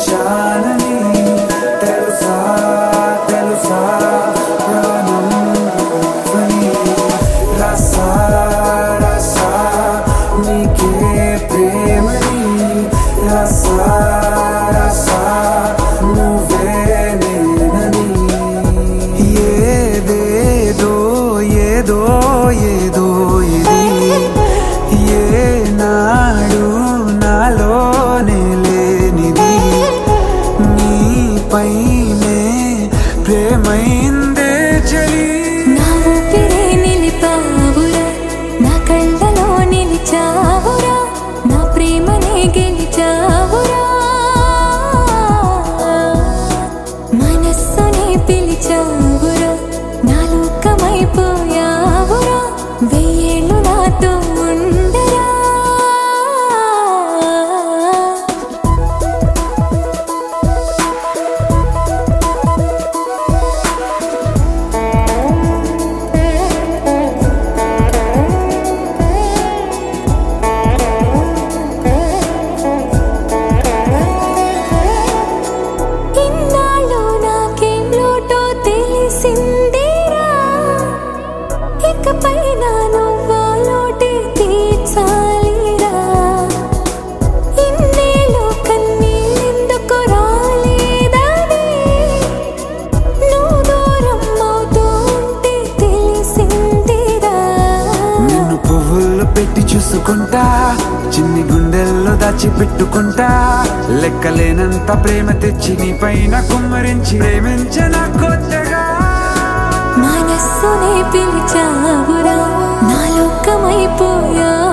వచ్చానని తెలుసా తెలుసా ప్రాణం నువ్వని రసా రసా నీకే ప్రేమని రసా రసా నువ్వే నేనని ఏదేదో ఏదో ఏదో ఇది ఏనాడు నాలోనే లేనిది నీపైనే ప్రేమైందే చలి నా ఊపిరే నిలిపావురా నా కళ్ళలో నిలిచావురా నా ప్రేమనే గెలిచావురా మనస్సునే పిలిచావురా నా లోకమైపోయావురా వెయ్యేళ్ళు నాతో ఉండరా ఇన్నాళ్ళు నాకేం లోటో తెలిసిందిరా ఇకపై నా నువ్వా లోటే తీర్చాలిరా ఇన్నేళ్ళు కన్నీళ్ళెందుకు రాలేదని నువ్వు దూరం అవుతూ ఉంటే తెలిసిందిరా నిన్ను పువ్వుల్లో పెట్టి చూసుకుంటా చిన్ని గుండెల్లో దాచి పెట్టుకుంటా లెక్కలేనంత ప్రేమ తెచ్చి నీ పైన కుమ్మరించి ప్రేమించిన కొత్తగా మనస్సునే పిలిచావురా నా లోకమైపోయా